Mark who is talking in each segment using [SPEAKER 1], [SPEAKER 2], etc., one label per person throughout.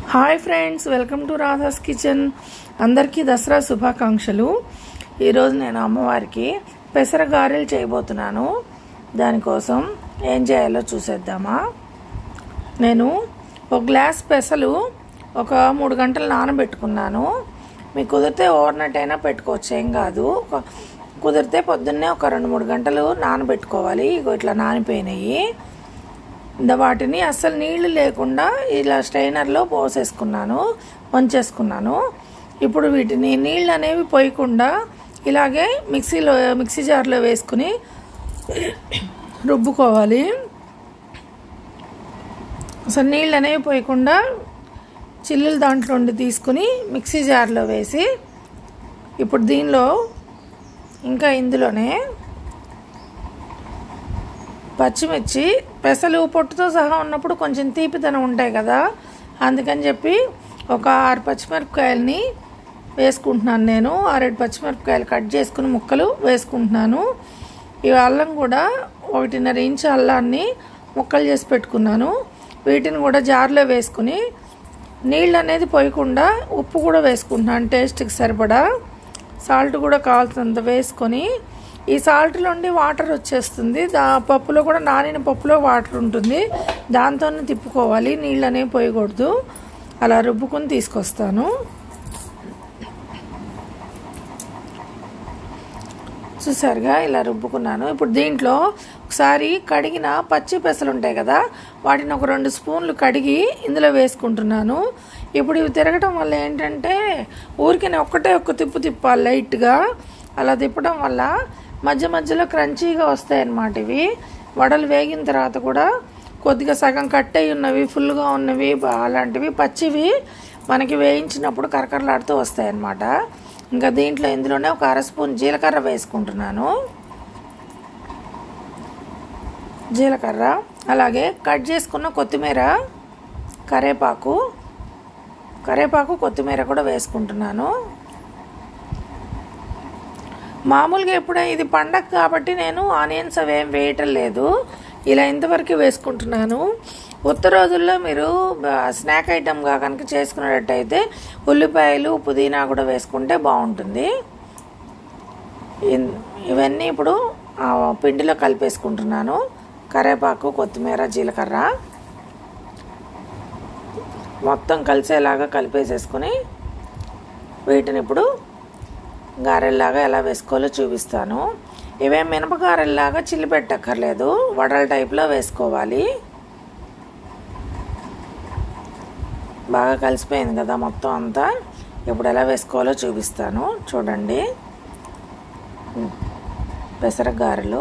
[SPEAKER 1] hi friends welcome to Radha's kitchen అందరికీ దసరా శుభాకాంక్షలు ఈరోజు నేను అమ్మవారికి పెసర గారెలు చేయబోతున్నాను దానికోసం ఏం చేయాలో చూసేద్దామా నేను ఒక గ్లాస్ పెసలు ఒక మూడు గంటలు నానబెట్టుకున్నాను మీకు కుదిరితే ఓవర్ నైట్ అయినా పెట్టుకోవచ్చు ఏం కాదు ఒక- కుదిరితే పొద్దున్నే ఒక రెండు మూడు గంటలు నానబెట్టుకోవాలి ఇగో ఇట్లా నానిపోయినాయి ఇంకా వాటిని అస్సలు నీళ్లు లేకుండా ఇలా స్ట్రైనర్లో పోసేసుకున్నాను వంచేసుకున్నాను ఇప్పుడు వీటిని నీళ్ళు అనేవి పోయకుండా ఇలాగే మిక్సీలో మిక్సీ జార్లో వేసుకుని రుబ్బుకోవాలి అసలు నీళ్ళు అనేవి పోయకుండా చిల్లులు దాంట్లో ఉండి తీసుకుని మిక్సీ జార్లో వేసి ఇప్పుడు దీనిలో ఇంకా ఇందులోనే పచ్చిమిర్చి పెసలు పొట్టుతో సహా ఉన్నప్పుడు కొంచెం తీపిదనం ఉంటాయి కదా అందుకని చెప్పి ఒక ఆరు పచ్చిమిరపకాయలని వేసుకుంటున్నాను నేను ఆరేడు పచ్చిమిరపకాయలు కట్ చేసుకుని ముక్కలు వేసుకుంటున్నాను ఈ అల్లం కూడా ఒకటిన్నర ఇంచు అల్లాన్ని ముక్కలు చేసి పెట్టుకున్నాను వీటిని కూడా జార్లో వేసుకుని నీళ్ళు అనేది పోయకుండా ఉప్పు కూడా వేసుకుంటున్నాను టేస్ట్కి సరిపడా సాల్ట్ కూడా కావాల్సినంత వేసుకొని ఈ సాల్ట్లోండి వాటర్ వచ్చేస్తుంది దా పప్పులో కూడా నానిన పప్పులో వాటర్ ఉంటుంది దాంతోనే తిప్పుకోవాలి నీళ్ళు అనేవి పోయకూడదు అలా రుబ్బుకొని తీసుకొస్తాను చూసారుగా ఇలా రుబ్బుకున్నాను ఇప్పుడు దీంట్లో ఒకసారి కడిగిన పచ్చి పెసలు ఉంటాయి కదా వాటిని ఒక రెండు స్పూన్లు కడిగి ఇందులో వేసుకుంటున్నాను ఇప్పుడు ఇవి తిరగటం వల్ల ఏంటంటే ఊరికే ఒక్కటే ఒక్క తిప్పు తిప్పాలి లైట్గా అలా తిప్పడం వల్ల మధ్య మధ్యలో క్రంచీగా వస్తాయి అన్నమాట ఇవి వడలు వేగిన తర్వాత కూడా కొద్దిగా సగం కట్ అయి ఉన్నవి ఫుల్గా ఉన్నవి బా- అలాంటివి పచ్చివి మనకి వేయించినప్పుడు కరకరలాడుతూ వస్తాయి అన్నమాట ఇంకా దీంట్లో ఇందులోనే ఒక అర స్పూన్ జీలకర్ర వేసుకుంటున్నాను జీలకర్ర అలాగే కట్ చేసుకున్న కొత్తిమీర కరేపాకు కరేపాకు కొత్తిమీర కూడా వేసుకుంటున్నాను మామూలుగా ఎప్పుడే ఇది పండగ కాబట్టి నేను ఆనియన్స్ అవి ఏం వేయటం లేదు ఇలా ఇంతవరకు వేసుకుంటున్నాను ఉత్త రోజుల్లో మీరు బ- స్నాక్ ఐటమ్గా కనుక చేసుకునేటట్టయితే ఉల్లిపాయలు పుదీనా కూడా వేసుకుంటే బాగుంటుంది ఇన్- ఇవన్నీ ఇప్పుడు ఆ పిండిలో కలిపేసుకుంటున్నాను కరేపాకు కొత్తిమీర జీలకర్ర మొత్తం కలిసేలాగా కలిపేసేసుకుని వీటిని ఇప్పుడు గారెల్లాగా ఎలా వేసుకోవాలో చూపిస్తాను ఇవే మినపగారెల్లాగా చిల్లి పెట్టక్కర్లేదు వడల టైప్లో వేసుకోవాలి బాగా కలిసిపోయింది కదా మొత్తం అంతా ఇప్పుడు ఎలా వేసుకోవాలో చూపిస్తాను చూడండి పెసర గారెలు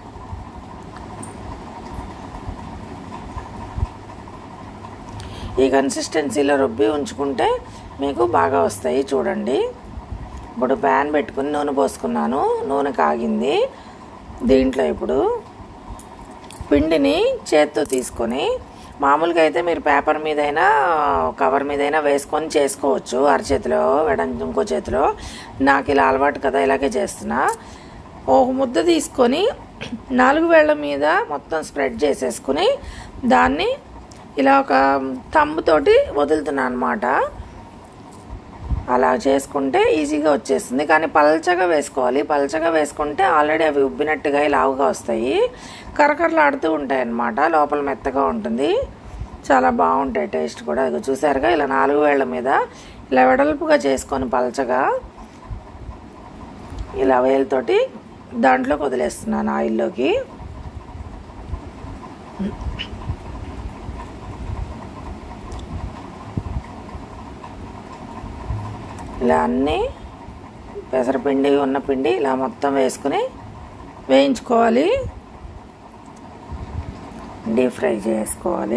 [SPEAKER 1] ఈ కన్సిస్టెన్సీలో రుబ్బి ఉంచుకుంటే మీకు బాగా వస్తాయి చూడండి ఇప్పుడు ప్యాన్ పెట్టుకుని నూనె పోసుకున్నాను నూనె కాగింది దీంట్లో ఇప్పుడు పిండిని చేత్తో తీసుకొని మామూలుగా అయితే మీరు పేపర్ మీదైనా కవర్ మీదైనా వేసుకొని చేసుకోవచ్చు అరచేతిలో వెడం ఇంకో చేతిలో నాకు ఇలా అలవాటు కదా ఇలాగే చేస్తున్నా ఒక ముద్ద తీసుకొని నాలుగు వేళ్ల మీద మొత్తం స్ప్రెడ్ చేసేసుకుని దాన్ని ఇలా ఒక తమ్ముతోటి వదులుతున్నాను అనమాట అలా చేసుకుంటే ఈజీగా వచ్చేస్తుంది కానీ పల్చగా వేసుకోవాలి పల్చగా వేసుకుంటే ఆల్రెడీ అవి ఉబ్బినట్టుగా లావుగా వస్తాయి కరకరలాడుతూ ఉంటాయి అన్నమాట లోపల మెత్తగా ఉంటుంది చాలా బాగుంటాయి టేస్ట్ కూడా ఇక చూసారుగా ఇలా నాలుగు వేళ్ల మీద ఇలా వెడల్పుగా చేసుకొని పల్చగా ఇలా వేలతోటి దాంట్లోకి వదిలేస్తున్నాను ఆయిల్లోకి ఇలా అన్నీ పెసరపిండి ఉన్న పిండి ఇలా మొత్తం వేసుకుని వేయించుకోవాలి డీప్ ఫ్రై చేసుకోవాలి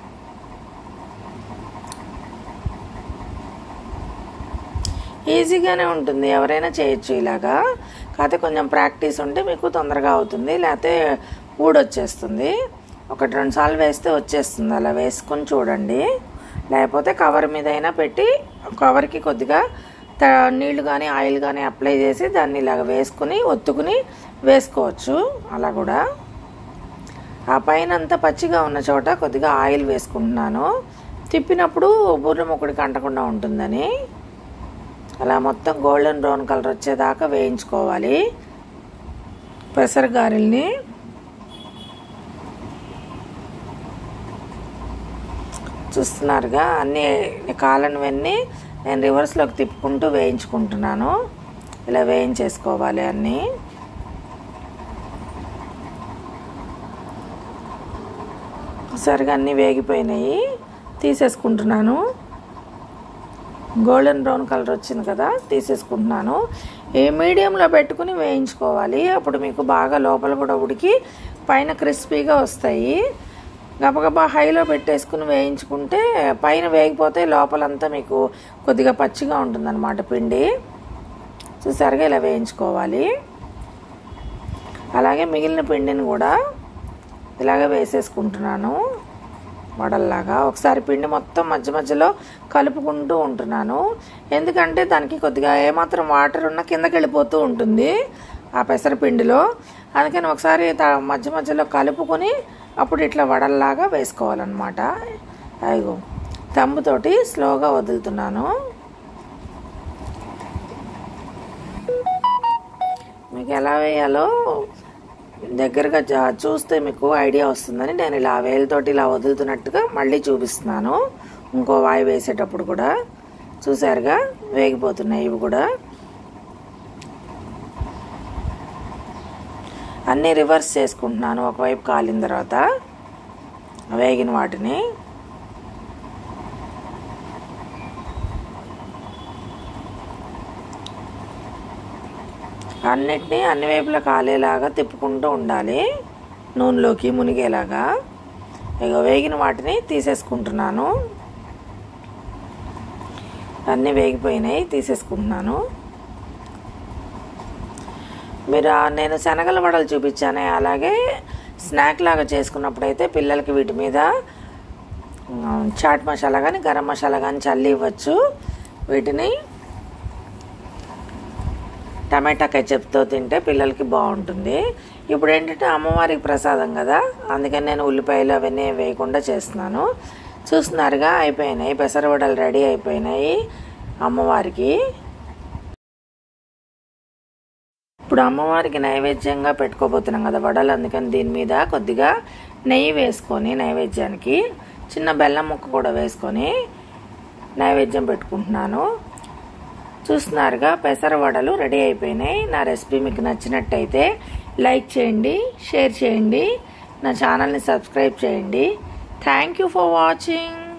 [SPEAKER 1] ఈజీగానే ఉంటుంది ఎవరైనా చేయొచ్చు ఇలాగా కాకపోతే కొంచెం ప్రాక్టీస్ ఉంటే మీకు తొందరగా అవుతుంది లేకపోతే ఊడొచ్చేస్తుంది ఒకటి రెండు సార్లు వేస్తే వచ్చేస్తుంది అలా వేసుకొని చూడండి లేకపోతే కవర్ మీద అయినా పెట్టి కవర్కి కొద్దిగా త- నీళ్లు కానీ ఆయిల్ కానీ అప్లై చేసి దాన్ని ఇలాగ వేసుకుని ఒత్తుకుని వేసుకోవచ్చు అలా కూడా ఆ పైన అంతా పచ్చిగా ఉన్న చోట కొద్దిగా ఆయిల్ వేసుకుంటున్నాను తిప్పినప్పుడు బుర్ర ముక్కుడికి అంటకుండా ఉంటుందని అలా మొత్తం గోల్డెన్ బ్రౌన్ కలర్ వచ్చేదాకా వేయించుకోవాలి పెసర గారెల్ని చూస్తున్నారుగా అన్నీ కాలనివన్నీ నేను రివర్స్లోకి తిప్పుకుంటూ వేయించుకుంటున్నాను ఇలా వేయించేసుకోవాలి అన్నీ సరిగా అన్నీ వేగిపోయినాయి తీసేసుకుంటున్నాను గోల్డెన్ బ్రౌన్ కలర్ వచ్చింది కదా తీసేసుకుంటున్నాను ఏ మీడియంలో పెట్టుకుని వేయించుకోవాలి అప్పుడు మీకు బాగా లోపల కూడా ఉడికి పైన క్రిస్పీగా వస్తాయి గబగబా హైలో పెట్టేసుకుని వేయించుకుంటే పైన వేగిపోతే లోపలంతా మీకు కొద్దిగా పచ్చిగా ఉంటుందన్నమాట పిండి చూసారుగా ఇలా వేయించుకోవాలి అలాగే మిగిలిన పిండిని కూడా ఇలాగ వేసేసుకుంటున్నాను వడల్లాగా ఒకసారి పిండి మొత్తం మధ్య మధ్యలో కలుపుకుంటూ ఉంటున్నాను ఎందుకంటే దానికి కొద్దిగా ఏమాత్రం వాటర్ ఉన్న కిందకి వెళ్ళిపోతూ ఉంటుంది ఆ పెసరపిండిలో అందుకని ఒకసారి మధ్య మధ్యలో కలుపుకొని అప్పుడు ఇట్లా వడల్లాగా వేసుకోవాలన్నమాట అయ్యో తమ్ముతోటి స్లోగా వదులుతున్నాను మీకు ఎలా వేయాలో దగ్గరగా చూస్తే మీకు ఐడియా వస్తుందని నేను ఇలా వేలతోటి ఇలా వదులుతున్నట్టుగా మళ్ళీ చూపిస్తున్నాను ఇంకో వాయి వేసేటప్పుడు కూడా చూసారుగా వేగిపోతున్నాయి ఇవి కూడా అన్నీ రివర్స్ చేసుకుంటున్నాను ఒకవైపు కాలిన తర్వాత వేగిన వాటిని అన్నిటినీ అన్ని వైపులా కాలేలాగా తిప్పుకుంటూ ఉండాలి నూనెలోకి మునిగేలాగా ఇక వేగిన వాటిని తీసేసుకుంటున్నాను అన్నీ వేగిపోయినాయి తీసేసుకుంటున్నాను మీరు నేను శనగల వడలు చూపించానే అలాగే స్నాక్ లాగా చేసుకున్నప్పుడు అయితే పిల్లలకి వీటి మీద చాట్ మసాలా కానీ గరం మసాలా కానీ చల్లి ఇవ్వచ్చు వీటిని టమాటా కెచప్తో తింటే పిల్లలకి బాగుంటుంది ఇప్పుడు ఏంటంటే అమ్మవారికి ప్రసాదం కదా అందుకని నేను ఉల్లిపాయలు అవన్నీ వేయకుండా చేస్తున్నాను చూస్తున్నారుగా అయిపోయినాయి పెసరవడలు రెడీ అయిపోయినాయి అమ్మవారికి ఇప్పుడు అమ్మవారికి నైవేద్యంగా పెట్టుకోబోతున్నాం కదా వడలు అందుకని దీని మీద కొద్దిగా నెయ్యి వేసుకొని నైవేద్యానికి చిన్న బెల్లం ముక్క కూడా వేసుకొని నైవేద్యం పెట్టుకుంటున్నాను చూస్తున్నారుగా పెసర వడలు రెడీ అయిపోయినాయి నా రెసిపీ మీకు నచ్చినట్టయితే లైక్ చేయండి షేర్ చేయండి నా ఛానల్ని సబ్స్క్రైబ్ చేయండి థ్యాంక్ యూ ఫర్ వాచింగ్